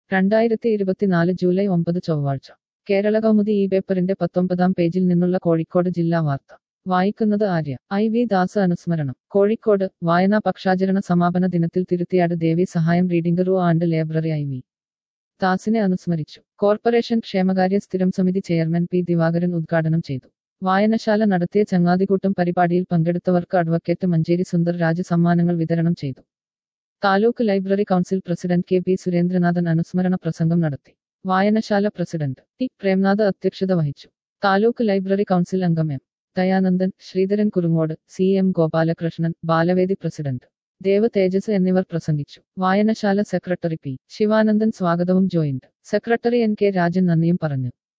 രണ്ടായിരത്തി ഇരുപത്തിനാല് ജൂലൈ ഒമ്പത് ചൊവ്വാഴ്ച കേരള കൗമുദി ഈ പേപ്പറിന്റെ പത്തൊമ്പതാം പേജിൽ നിന്നുള്ള കോഴിക്കോട് ജില്ലാ വാർത്ത വായിക്കുന്നത് ആര്യ ഐ വി ദാസ് അനുസ്മരണം കോഴിക്കോട് വായനാ പക്ഷാചരണ സമാപന ദിനത്തിൽ Thiruthiyad Devi Sahayam reading room and library I V ദാസിനെ അനുസ്മരിച്ചു കോർപ്പറേഷൻ ക്ഷേമകാര്യ സ്ഥിരം സമിതി ചെയർമാൻ പി ദിവാകരൻ ഉദ്ഘാടനം ചെയ്തു വായനശാല നടത്തിയ ചങ്ങാതികൂട്ടം പരിപാടിയിൽ പങ്കെടുത്തവർക്ക് അഡ്വക്കേറ്റ് മഞ്ചേരി സുന്ദർ രാജ് സമ്മാനങ്ങൾ വിതരണം ചെയ്തു taluk library council president K P Surendranathan അനുസ്മരണ പ്രസംഗം നടത്തി വായനശാല പ്രസിഡന്റ് ടി പ്രേംനാഥ് അധ്യക്ഷത വഹിച്ചു താലൂക്ക് ലൈബ്രറി കൗൺസിൽ അംഗം M Dayanandan Sreedharan Kurungode C M Gopalakrishnan Balavedi president Dev Thejas എന്നിവർ പ്രസംഗിച്ചു വായനശാല സെക്രട്ടറി പി ശിവാനന്ദൻ സ്വാഗതവും joint secretary N K Rajan നന്ദിയും പറഞ്ഞു